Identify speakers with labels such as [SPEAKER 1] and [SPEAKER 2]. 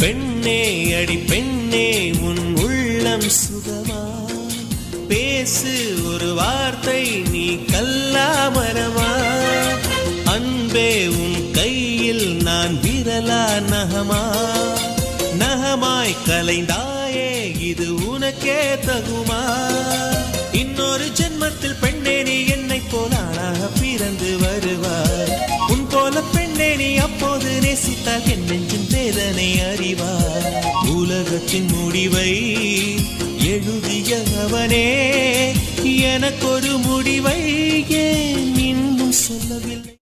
[SPEAKER 1] பெண்ணே அடி பெண்ணே உன் உள்ளம் சுகமா பேசு ஒரு வார்த்தை நீ கல்லாமரமா அன்பே உன் கையில் நான் விரலா நகமா நகமாய் கலைந்தாயே இது உனக்கே தகுமா இன்னொரு ஜென்மத்தில் பெண்ணே நீ என்னை போல ஆளாக பிறந்து வருவாய் உன் போல பெண்ணே நீ அப்போது நேசித்தால் என் நெஞ்சின் வேதனை அறிவார் உலகத்தின் முடிவை எழுதிய அவனே எனக்கொரு முடிவை ஏன் இன்னும் சொல்லவில்லை